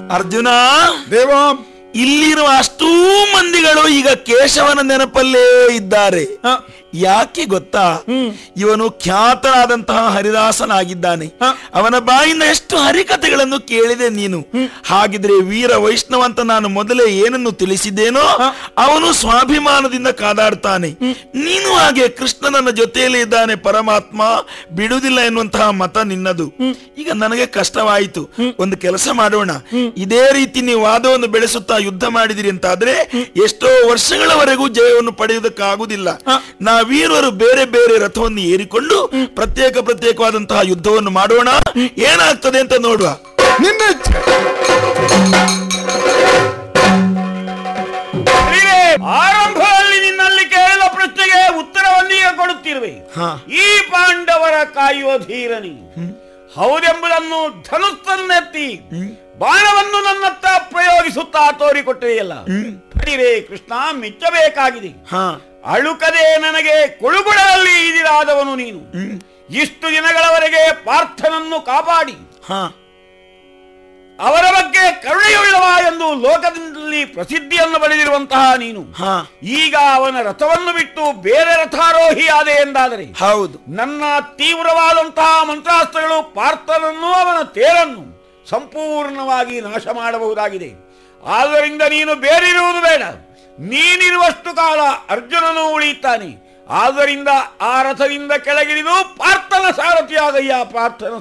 ಅರ್ಜುನ ದೇವ ಇಲ್ಲಿರುವ ಅಷ್ಟೂ ಮಂದಿಗಳು ಈಗ ಕೇಶವನ ನೆನಪಲ್ಲೇ ಇದ್ದಾರೆ ಹ, ಯಾಕೆ ಗೊತ್ತಾ ಇವನು ಖ್ಯಾತನಾದಂತಹ ಹರಿದಾಸನಾಗಿದ್ದಾನೆ ಹ. ಅವನ ಬಾಯಿಂದ ಎಷ್ಟು ಹರಿಕಥೆಗಳನ್ನು ಕೇಳಿದೆ ನೀನು ಹಾಗಿದ್ರೆ ವೀರ ವೈಷ್ಣವ ಅಂತ ನಾನು ಮೊದಲೇ ಏನನ್ನು ತಿಳಿಸಿದ್ದೇನೋ ಹ. ಅವನು ಸ್ವಾಭಿಮಾನದಿಂದ ಕಾದಾಡ್ತಾನೆ ನೀನು ಹಾಗೆ ಕೃಷ್ಣನನ್ನ ಜೊತೆಯಲ್ಲಿ ಇದ್ದಾನೆ ಪರಮಾತ್ಮ ಬಿಡುವುದಿಲ್ಲ ಎನ್ನುವಂತಹ ಮತ ನಿನ್ನದು ಈಗ ನನಗೆ ಕಷ್ಟವಾಯಿತು ಒಂದು ಕೆಲಸ ಮಾಡೋಣ ಇದೇ ರೀತಿ ನೀವು ವಾದವನ್ನು ಬೆಳೆಸುತ್ತಾ ಯುದ್ಧ ಮಾಡಿದಿರಿ ಅಂತಾದ್ರೆ ಎಷ್ಟೋ ವರ್ಷಗಳವರೆಗೂ ಜಯವನ್ನು ಪಡೆಯುವುದಕ್ಕಾಗುವುದಿಲ್ಲ ನಾವೀರರು ಬೇರೆ ಬೇರೆ ರಥವನ್ನು ಏರಿಕೊಂಡು ಪ್ರತ್ಯೇಕ ಪ್ರತ್ಯೇಕವಾದಂತಹ ಯುದ್ಧವನ್ನು ಮಾಡೋಣ ಏನಾಗ್ತದೆ ಅಂತ ನೋಡುವ ನಿನ್ನ ಇಚ್ಛೆ ಪ್ರಿಯರೇ, ಆರಂಭದಲ್ಲಿ ನಿನ್ನಲ್ಲಿ ಕೇಳಿದ ಪ್ರಶ್ನೆಗೆ ಉತ್ತರವನ್ನೀಗ ಕೊಡುತ್ತಿರುವೆ ಹಾ. ಈ ಪಾಂಡವರ ಕಾಯುವ ಧೀರನಿ ಹೌದೆಂಬುದನ್ನು ಧನುಸ್ಸನ್ನೆತ್ತಿ ಬಾಣವನ್ನು ನನ್ನತ್ತ ಪ್ರಯೋಗಿಸುತ್ತಾ ತೋರಿಕೊಟ್ಟಿದೆಯಲ್ಲ ಪಡಿರೇ ಕೃಷ್ಣ ಮೆಚ್ಚಬೇಕಾಗಿದೆ ಹಾ ಅಳುಕದೆ ನನಗೆ ಕೊಳುಗುಡಲ್ಲಿ ಇದಿರಾದವನು ನೀನು ಇಷ್ಟು ದಿನಗಳವರೆಗೆ ಪಾರ್ಥನನ್ನು ಕಾಪಾಡಿ ಹಾ ಅವರ ಬಗ್ಗೆ ಕರುಣೆಯುಳ್ಳವ ಎಂದು ಲೋಕದಲ್ಲಿ ಪ್ರಸಿದ್ಧಿಯನ್ನು ಪಡೆದಿರುವಂತಹ ನೀನು ಹಾ ಈಗ ಅವನ ರಥವನ್ನು ಬಿಟ್ಟು ಬೇರೆ ರಥಾರೋಹಿಯಾದೆ ಎಂದಾದರೆ ಹೌದು ನನ್ನ ತೀವ್ರವಾದಂತಹ ಮಂತ್ರಾಸ್ತ್ರಗಳು ಪಾರ್ಥನನ್ನು ಅವನ ತೇರನ್ನು ಸಂಪೂರ್ಣವಾಗಿ ನಾಶ ಮಾಡಬಹುದಾಗಿದೆ ಆದ್ದರಿಂದ ನೀನು ಬೇರಿರುವುದು ಬೇಡ ನೀನಿರುವಷ್ಟು ಕಾಲ ಅರ್ಜುನನು ಉಳಿಯುತ್ತಾನೆ ಆದ್ದರಿಂದ ಆ ರಥದಿಂದ ಕೆಳಗಿಳಿದು ಪಾರ್ಥನ ಸಾರಥಿಯಾಗಯ್ಯ ಪಾರ್ಥನ